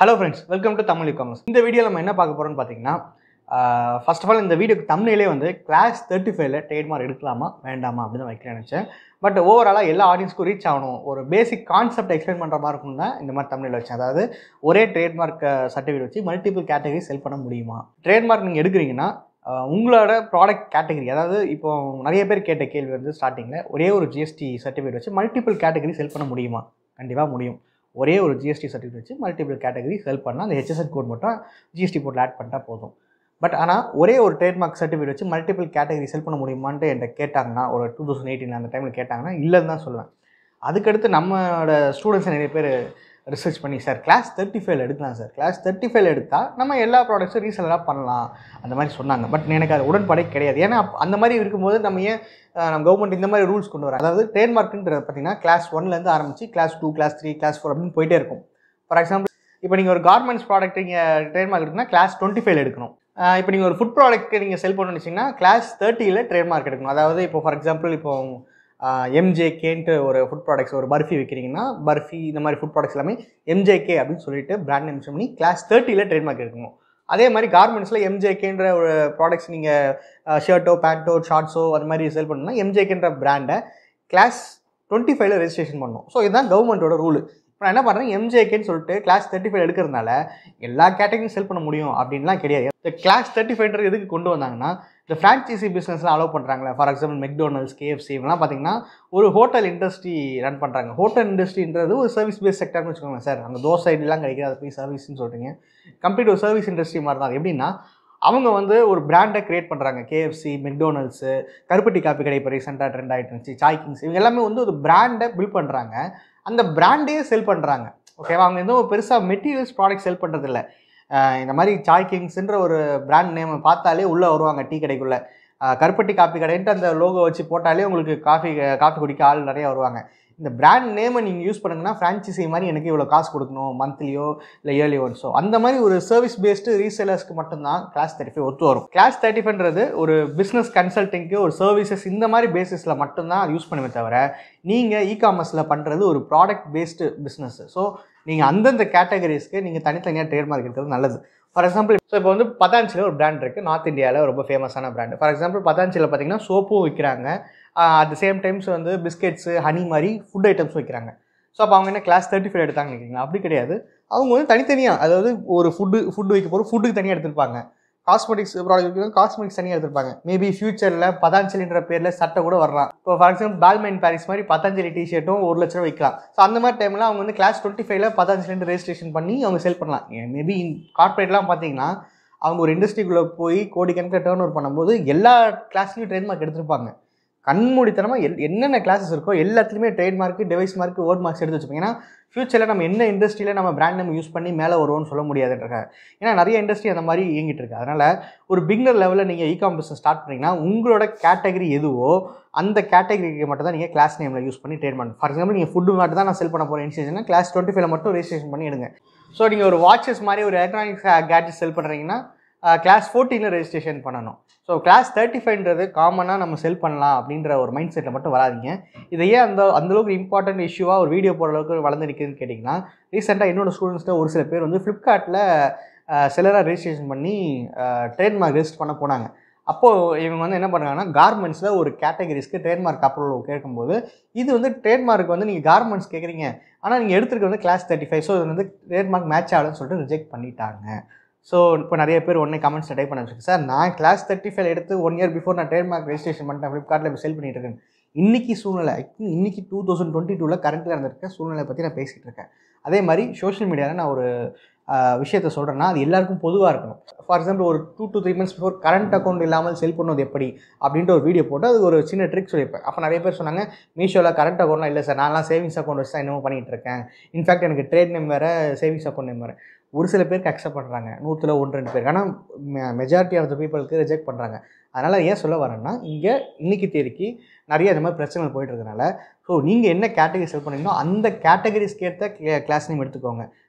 hello friends welcome to Tamil commerce இந்த video நம்ம என்ன பார்க்க போகிறோம்னு பார்த்தீங்கன்னா ஃபர்ஸ்ட் ஆஃப் ஆல் இந்த வீடியோக்கு தமிழ்லேயே வந்து கிளாஸ் தேர்ட்டி ஃபைவ்ல ட்ரேட்மார்க் எடுக்கலாமா வேண்டாமா அப்படின்னு வைக்க நினச்சேன் பட் ஓவராலாக எல்லா ஆடியன்ஸ்க்கும் ரீச் ஆகணும் ஒரு பேசிக் கான்செப்ட் எக்ஸ்பிளைன் பண்ணுற மாதிரி இருக்கும் தான் இந்த மாதிரி தமிழில் வச்சேன் அதாவது ஒரே ட்ரேட்மார்க் சர்டிஃபிகேட் வச்சு மல்டிபிள் கேட்டகரி செல் பண்ண முடியுமா ட்ரேட்மார்க் நீங்கள் எடுக்கிறீங்கன்னா ஆஹ் உங்களோட ப்ராடக்ட் கேட்டகரி அதாவது இப்போ நிறைய பேர் கேட்ட கேள்வி வந்து ஸ்டார்டிங்கில் ஒரே ஒரு ஜிஎஸ்டி சர்டிஃபிகேட் வச்சு மல்டிபிள் கேட்டகரி செல் பண்ண முடியுமா கண்டிப்பாக முடியும் ஒரே ஒரு ஜிஎஸ்டி சர்டிஃபிகேட் வச்சு மல்டிபிள் கேட்டகரி செல் பண்ணால் அந்த ஹெச்எஸ்என் கோட் மட்டும் ஜிஎஸ்டி போர்ட்டில் ஆட் பண்ணிட்டா போதும் பட் ஆனால் ஒரே ஒரு ட்ரேட்மார்க் சர்டிஃபிகேட் வச்சு மல்டிபிள் கேட்டகரி செல் பண்ண முடியுமான்ட்டு என்கிட்ட கேட்டாங்கன்னா ஒரு டூ தௌசண்ட் எயிட்டீன் அந்த டைமில் கேட்டாங்கன்னா இல்லைன்னு தான் சொல்லுவேன் அதுக்கடுத்து நம்மளோட ஸ்டூடெண்ட்ஸ் நிறைய பேர் ரிசர்ச் பண்ணி சார் கிளாஸ் தேர்ட்டி ஃபைவ்ல எடுக்கலாம் சார் கிளாஸ் தேர்ட்டி ஃபைவ்ல எடுத்தால் நம்ம எல்லா ப்ராடக்ட்ஸும் ரீசெலராக பண்ணலாம் அந்த மாதிரி சொன்னாங்க பட் எனக்கு அது உடன்பாடே கிடையாது ஏன்னா அப்ப- அந்த மாதிரி இருக்கும்போது நம்ம ஏன் அஹ், நம்ம கவர்மெண்ட் இந்த மாதிரி ரூல்ஸ் கொண்டு வராங்க அதாவது ட்ரேட்மார்க்குன்றது பார்த்தீங்கன்னா கிளாஸ் ஒன்லேருந்து ஆரம்பிச்சு class two class three class four அப்படின்னு போயிட்டே இருக்கும் ஃபார் எக்ஸாம்பிள் இப்போ நீங்கள் ஒரு கார்மெண்ட்ஸ் ப்ராடக்ட் நீங்கள் ட்ரேட்மார்க் எடுக்கணும்னா கிளாஸ் டுவெண்ட்டி ஃபைவ்ல எடுக்கணும் அஹ், இப்போ நீங்கள் ஒரு ஃபுட் ப்ராடக்ட் நீங்கள் செல் பண்ணணும்னு வச்சிங்கன்னா கிளாஸ் தேர்ட்டியில் ட்ரேட்மார்க் எடுக்கணும் அதாவது இப்போ ஃபார் எக்ஸாம்பிள் இப்போ எம்ஜேகேன்ட்டு ஒரு ஃபுட் ப்ராடக்ட்ஸ் ஒரு பர்ஃபி விற்கிறீங்கன்னா பர்ஃபி இந்த மாதிரி ஃபுட் ப்ராடக்ட்ஸ் எல்லாமே எம்ஜேகே அப்படின்னு சொல்லிட்டு பிராண்ட் நேம் பண்ணி கிளாஸ் தேர்ட்டியில் ட்ரேட்மார்க் எடுக்கணும் அதே மாதிரி கார்மெண்ட்ஸில் எம்ஜேகேன்ற ஒரு ப்ராடக்ட்ஸ் நீங்கள் ஷர்ட்டோ பேண்ட்டோ ஷார்ட்ஸோ அது மாதிரி செல் பண்ணணும்னா எம்ஜேகேன்ற பிராண்டை கிளாஸ் டுவெண்ட்டி ஃபைவ்ல ரெஜிஸ்ட்ரேஷன் பண்ணணும் ஸோ இதுதான் கவர்மெண்ட்டோட ரூல் இப்போ நான் என்ன பண்ணுறேன் எம்ஜேகேன்னு சொல்லிட்டு கிளாஸ் தேர்ட்டி ஃபைவ் எடுக்கிறதுனால எல்லா கேட்டகரியும் செல் பண்ண முடியும் அப்படின்லாம் கிடையாது இந்த கிளாஸ் தேர்ட்டி ஃபைவ்ன்றது எதுக்கு கொண்டு வந்தாங்கன்னா இந்த ஃப்ரான்ச்சைசி பிஸ்னஸ்லாம் அலோவ் பண்ணுறாங்களே ஃபார் எக்ஸாம்பிள் மெக்டோனல்ஸ் கேஎஃப்சி இவங்கலாம் பார்த்தீங்கன்னா ஒரு ஹோட்டல் இண்டஸ்ட்ரி ரன் பண்ணுறாங்க ஹோட்டல் இண்டஸ்ட்ரின்றது ஒரு சர்வீஸ் பேஸ் செக்டர்னு வச்சுக்கோங்க சார் அங்கே தோசை இட்லிலாம் கிடைக்கிது அது போய் சர்வீஸ்னு சொல்கிறீங்க கம்ப்ளீட் ஒரு சர்வீஸ் இண்டஸ்ட்ரி மாதிரி தான் எப்படின்னா அவங்க வந்து ஒரு பிராண்டை கிரியேட் பண்ணுறாங்க கேஎஃப்சி மெக்டோனல்ஸு கருப்பட்டி காப்பி கடை இப்போ ரீசெண்டாக ட்ரெண்ட் ஆகிட்டு இருந்துச்சு சாய் கிங்ஸ் இவங்க எல்லாமே வந்து ஒரு பிராண்டை பில்ட் பண்ணுறாங்க அந்த பிராண்டையே செல் பண்ணுறாங்க ஓகேவா அவங்க எதுவும் பெருசாக மெட்டீரியல்ஸ் ப்ராடக்ட் செல் பண்ணுறதில்ல இந்த மாதிரி சாய் கிங்ஸ்ன்ற ஒரு பிராண்ட் நேம் பார்த்தாலே உள்ளே வருவாங்க டீ கடைக்குள்ளே அஹ் கருப்பட்டி காப்பி கடைன்ட்டு அந்த லோகோ வச்சு போட்டாலே உங்களுக்கு காஃபி காஃபி குடிக்க ஆள் நிறைய வருவாங்க இந்த பிராண்ட் நேமை நீங்கள் யூஸ் பண்ணுங்கன்னா ஃப்ரான்ச்சைசி மாதிரி எனக்கு இவ்வளோ காசு கொடுக்கணும் மந்த்லியோ இல்லை இயர்லி ஒன்ஸோ அந்த மாதிரி ஒரு சர்வீஸ் பேஸ்டு ரீசேலர்ஸ்க்கு மட்டும்தான் கிளாஸ் தேர்ட்டி ஃபைவ் ஒத்து வரும் கிளாஸ் தேர்ட்டி ஃபைவ்ன்றது ஒரு பிஸ்னஸ் கன்சல்டிங்க்கு ஒரு சர்வீசஸ் இந்த மாதிரி பேசிஸில் மட்டும்தான் அது யூஸ் பண்ணுமே தவிர நீங்கள் இ காமர்ஸில் பண்ணுறது ஒரு ப்ராடக்ட் பேஸ்டு பிஸ்னஸ் ஸோ நீங்கள் அந்தந்த கேட்டகரிஸ்க்கு நீங்கள் தனித்தனியாக ட்ரேட்மார்க் இருக்கிறது நல்லது ஃபார் எக்ஸாம்பிள் ஸோ இப்போ வந்து பதாஞ்சியில் ஒரு பிராண்ட் இருக்குது நார்த் இந்தியாவில் ரொம்ப ஃபேமஸான பிராண்ட் ஃபார் எக்ஸாம்பிள் பதாஞ்சியில் பார்த்தீங்கன்னா சோப்பும் விற்கிறாங்க அட் த சேம் டைம்ஸ் வந்து பிஸ்கெட்ஸு ஹனி மாதிரி ஃபுட் ஐட்டம்ஸ் வைக்கிறாங்க ஸோ அப்போ அவங்க என்ன கிளாஸ் தேர்ட்டி ஃபைவ் எடுத்தாங்கன்னு நினைக்கிறீங்களா அப்படி கிடையாது அவங்க வந்து தனித்தனியாக அதாவது ஒரு ஃபுட்டு ஃபுட்டு வைக்க போகிற ஃபுட்டுக்கு தனியாக எடுத்திருப்பாங்க காஸ்மெட்டிக்ஸ் ப்ராடக்ட் வைக்கிறது காஸ்மெட்டிக்ஸ் தனியாக எடுத்திருப்பாங்க மேபி ஃபியூச்சரில் பதாஞ்சலின்ற பேரில் சட்டை கூட வரலாம் இப்போ ஃபார் எக்ஸாம்பிள் பால்மைன் பாரிஸ் மாதிரி பதஞ்சலி டிஷர்ட்டும் ஒரு லட்ச ரூபா விற்கலாம் ஸோ அந்த மாதிரி டைமில் அவங்க வந்து கிளாஸ் டுவெண்ட்டி ஃபைவ்ல பதஞ்சலின்னு ரெஜிஸ்ட்ரேஷன் பண்ணி அவங்க செல் பண்ணலாம் மேபி கார்ப்பரேட்லாம் பார்த்தீங்கன்னா அவங்க ஒரு இண்டஸ்ட்ரிக்குள்ளே போய் கோடிக்கணக்கில் டேர்ன் ஓவர் பண்ணும்போது எல்லா கிளாஸ்லையும் ட்ரேட்மார்க் எடுத்திருப்பாங்க கண்மூடித்தனமாக எல் என்னென்ன கிளாஸஸ் இருக்கோ எல்லாத்துலேயுமே trademark device mark word marks எடுத்து வச்சுப்போம் ஏன்னா ஃபியூச்சரில் நம்ம என்ன இண்டஸ்ட்ரியில் நம்ம பிராண்ட் நேம் யூஸ் பண்ணி மேலே வருவோம்னு சொல்ல முடியாதுன்றாங்க ஏன்னா நிறைய இண்டஸ்ட்ரி அந்த மாதிரி இயங்கிட்டு இருக்கு அதனால் ஒரு பிகினர் லெவலில் நீங்கள் இ காம் பிஸ்னஸ் ஸ்டார்ட் பண்ணீங்கன்னா உங்களோட கேட்டகரி எதுவோ அந்த கேட்டகரிக்கு மட்டும் தான் நீங்கள் கிளாஸ் நேமில் யூஸ் பண்ணி ட்ரேட் பண்ணணும் ஃபார் எக்ஸாம்பிள் நீங்கள் ஃபுட்டு மட்டும் தான் நான் செல் பண்ண போகிறேன் இன்ஸ்டேஷன் கிளாஸ் டுவெண்ட்டி ஃபைவ்ல மட்டும் ரெஜிஸ்ட்ரேஷன் பண்ணி எடுங்க ஸோ நீங்கள் ஒரு வாட்சஸ் மாதிரி ஒரு எலக்ட்ரானிக்ஸ் கேட்ஜெட் செல் பண்ணுறீங்கன்னா கிளாஸ் ஃபோர்டீனில் ரெஜிஸ்ட்ரேஷன் பண்ணணும் ஸோ கிளாஸ் தேர்ட்டி ஃபைவ்ன்றது காமனாக நம்ம செல் பண்ணலாம் அப்படின்ற ஒரு மைண்ட் செட்டில் மட்டும் வராதீங்க இதை ஏன் அந்த அந்தளவுக்கு இம்பார்ட்டன்ட் இஷ்யூவாக ஒரு வீடியோ போடுற அளவுக்கு வளர்ந்து நிற்குதுன்னு கேட்டிங்கன்னா ரீசெண்டாக என்னோட ஸ்டூடெண்ட்ஸ்ட்டு ஒரு சில பேர் வந்து ஃப்ளிப்கார்ட்டில் செல்லராக ரெஜிஸ்ட்ரேஷன் பண்ணி ட்ரேட்மார்க் ரெஜிஸ்டர் பண்ண போனாங்க அப்போது இவங்க வந்து என்ன பண்ணுறாங்கன்னா கார்மெண்ட்ஸில் ஒரு கேட்டகரிஸ்க்கு ட்ரேட்மார்க் அப்ரூவல் கேட்கும்போது இது வந்து ட்ரேட்மார்க் வந்து நீங்கள் கார்மெண்ட்ஸ் கேட்குறீங்க ஆனால் நீங்கள் எடுத்துருக்க வந்து கிளாஸ் தேர்ட்டி ஃபைவ் ஸோ இது வந்து ட்ரேட்மார்க் மேட்ச் ஆகலன்னு சொல்லிட்டு ரிஜெக்ட் பண்ணிட்டாங்க ஸோ இப்போ நிறைய பேர் உடனே கமெண்ட்ஸ் டைப் பண்ண வச்சுருக்கு சார் நான் கிளாஸ் தேர்ட்டி ஃபைவ் எடுத்து ஒன் இயர் பிஃபோர் நான் ட்ரேட்மார்க் ரெஜிஸ்ட்ரேஷன் பண்ணிட்டேன் ஃப்ளிப்கார்ட்டில் இப்போ செல் பண்ணிட்டு இருக்கேன் இன்னைக்கு சூழ்நிலை இன்னைக்கு டூ தௌசண்ட் டுவெண்ட்டி டூவில் கரண்ட்டில் இருந்திருக்க சூழ்நிலை பற்றி நான் பேசிகிட்டு இருக்கேன் அதே மாதிரி சோஷியல் மீடியாவில் நான் ஒரு ஆஹ், விஷயத்த சொல்கிறேன்னா அது எல்லாருக்கும் பொதுவாக இருக்கணும் ஃபார் எக்ஸாம்பிள் ஒரு two to three months before current account இல்லாமல் செல் பண்ணுவது எப்படி அப்படின்ற ஒரு வீடியோ போட்டு அது ஒரு சின்ன ட்ரிக் சொல்லியிருப்பேன் அப்போ நிறைய பேர் சொன்னாங்க மீஷோவில் கரண்ட் அக்கௌண்ட்லாம் இல்லை சார் நான்லாம் சேவிங்ஸ் அக்கௌண்ட் வச்சு தான் என்னமோ பண்ணிகிட்டு இருக்கேன் இன்ஃபேக்ட் எனக்கு ட்ரேட் நேம் வேறு சேவிங்ஸ் அக்கௌண்ட் நேம் வேறு ஒரு சில பேருக்கு அக்செப்ட் பண்ணுறாங்க நூற்றில் ஒன்று ரெண்டு பேருக்கு ஆனால் மெஜாரிட்டி ஆஃப் த பீப்புளுக்கு ரிஜெக்ட் பண்ணுறாங்க அதனால் ஏன் சொல்ல வரேன்னா இங்கே இன்னைக்கு தேதிக்கு நிறைய இந்த மாதிரி பிரச்சனைகள் போயிட்டு இருக்கனால ஸோ நீங்கள் என்ன கேட்டகரி செல் பண்ணீங்களோ அந்த கேட்டகரிஸ்க்கு ஏற்ற கிளாஸ் நேம் எடுத்துக்கோங்க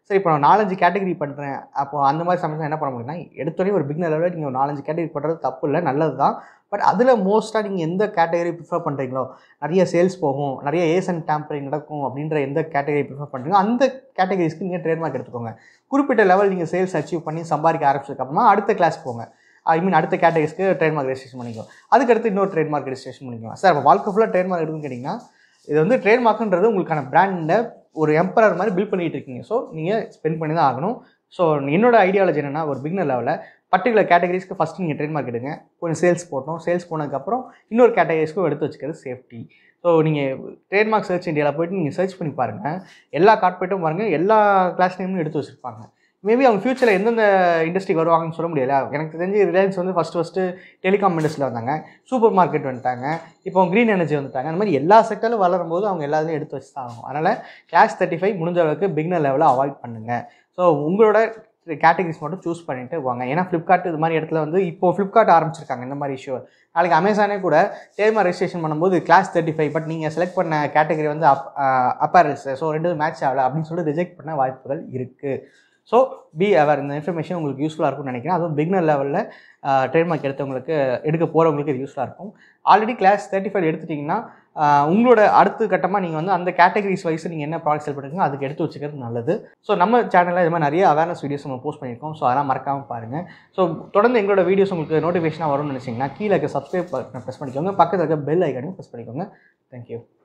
சரி இப்போ நான் நாலஞ்சு கேட்டகரி பண்ணுறேன் அப்போ அந்த மாதிரி சமயத்தில் என்ன பண்ண முடியும்னா எடுத்தோடனே ஒரு பிக்னர் லெவலில் நீங்கள் ஒரு நாலஞ்சு கேட்டகரி பண்ணுறது தப்பு இல்லை நல்லது தான் பட் அதில் மோஸ்ட்டாக நீங்கள் எந்த கேட்டகரி ப்ரிஃபர் பண்ணுறீங்களோ நிறைய சேல்ஸ் போகும் நிறைய ஏஸ் அண்ட் டேம்பரிங் நடக்கும் அப்படின்ற எந்த கேட்டகரி ப்ரிஃபர் பண்ணுறீங்களோ அந்த கேட்டகரிஸ்க்கு நீங்கள் ட்ரேட்மார்க் எடுத்துக்கோங்க குறிப்பிட்ட லெவல் நீங்கள் சேல்ஸ் அச்சீவ் பண்ணி சம்பாதிக்க ஆரம்பிச்சதுக்கப்புறமா அடுத்த கிளாஸ் போங்க ஐ மீன் அடுத்த கேட்டகரிஸ்க்கு ட்ரேட்மார்க் ரெஜிஸ்ட்ரேஷன் பண்ணிக்கலாம் அதுக்கடுத்து இன்னொரு ட்ரேட்மார்க் ரெஜிஸ்ட்ரேஷன் பண்ணிக்கலாம் சார் அப்போ வாழ்க்கை ஃபுல்லாக ட்ரேட்மார்க் எடுக்குன்னு கேட்டிங்கன்னா இது வந்து ட்ரேட்மார்க்குன்றது உங்களுக்கான பிராண்டை ஒரு எம்பரர் மாதிரி பில்ட் பண்ணிட்டு இருக்கீங்க ஸோ நீங்கள் ஸ்பெண்ட் பண்ணி தான் ஆகணும் ஸோ என்னோட ஐடியாலஜி என்னென்னா ஒரு பிக்னர் லெவலில் பர்டிகுலர் கேட்டகரிஸ்க்கு ஃபஸ்ட்டு நீங்கள் ட்ரேட்மார்க் எடுங்க கொஞ்சம் சேல்ஸ் போட்டோம் சேல்ஸ் போனதுக்கப்புறம் இன்னொரு கேட்டகரிஸ்க்கும் எடுத்து வச்சுக்கிறது சேஃப்டி ஸோ நீங்கள் ட்ரேட்மார்க் சர்ச் இந்தியாவில் போயிட்டு நீங்கள் சர்ச் பண்ணி பாருங்கள் எல்லா கார்பரேட்டும் பாருங்கள் எல்லா கிளாஸ் நேமும் எடுத்து வச்சுருப்பாங்க மேபி அவங்க ஃபியூச்சரில் எந்தெந்த இண்டஸ்ட்ரிக்கு வருவாங்கன்னு சொல்ல முடியல எனக்கு தெரிஞ்சு ரிலையன்ஸ் வந்து ஃபஸ்ட்டு ஃபஸ்ட்டு டெலிகாம் இண்டஸ்ட்ரியில் வந்தாங்க சூப்பர் மார்க்கெட் வந்துட்டாங்க இப்போ க்ரீன் எனர்ஜி வந்துட்டாங்க அந்த மாதிரி எல்லா செக்டரும் வளரும் போது அவங்க எல்லாத்தையும் எடுத்து வச்சு தான் ஆகும் அதனால் கிளாஸ் தேர்ட்டி ஃபைவ் முடிஞ்ச அளவுக்கு பிக்னர் லெவலில் அவாய்ட் பண்ணுங்கள் ஸோ உங்களோட கேட்டகரிஸ் மட்டும் சூஸ் பண்ணிட்டு வாங்க ஏன்னா ஃப்ளிப்கார்ட் இது மாதிரி இடத்துல வந்து இப்போ ஃப்ளிப்கார்ட் ஆரம்பிச்சிருக்காங்க இந்த மாதிரி இஷ்யூ நாளைக்கு அமேசானே கூட டேர்மா ரெஜிஸ்ட்ரேஷன் பண்ணும்போது கிளாஸ் தேர்ட்டி ஃபைவ் பட் நீங்கள் செலக்ட் பண்ண கேட்டகரி வந்து அப் அப்பேரல்ஸ் ஸோ ரெண்டு மேட்ச் ஆகலை அப்படின்னு சொல்லிட்டு ரிஜெக்ட் பண்ண வாய்ப்புகள் இருக்குது ஸோ பி அவர் இந்த இன்ஃபர்மேஷன் உங்களுக்கு யூஸ்ஃபுல்லாக இருக்கும்னு நினைக்கிறேன் அதுவும் பிக்னர் லெவலில் ட்ரேட்மார்க் எடுத்தவங்களுக்கு எடுக்க போகிறவங்களுக்கு இது யூஸ்ஃபுல்லாக இருக்கும் ஆல்ரெடி கிளாஸ் தேர்ட்டி ஃபைவ் எடுத்துட்டிங்கன்னா ஆஹ் உங்களோட அடுத்த கட்டமாக நீங்கள் வந்து அந்த கேட்டகரிஸ் வைஸ் நீங்கள் என்ன ப்ராடக்ட் செல் பண்ணுறீங்க அதுக்கு எடுத்து வச்சுக்கிறது நல்லது ஸோ நம்ம சேனலில் இது மாதிரி நிறைய அவேர்னஸ் வீடியோஸ் நம்ம போஸ்ட் பண்ணியிருக்கோம் ஸோ அதெல்லாம் மறக்காமல் பாருங்கள் ஸோ தொடர்ந்து எங்களோட வீடியோஸ் உங்களுக்கு நோட்டிஃபிகேஷனாக வரும்னு நினச்சிங்கன்னா கீழே இருக்க சப்ஸ்கிரைப் பட்டனை ப்ரெஸ் பண்ணிக்கோங்க பக்கத்தில் இருக்க பெல் ஐக்கானையும் ப்ரெஸ் பண்ணிக்கோங்க தேங்க்யூ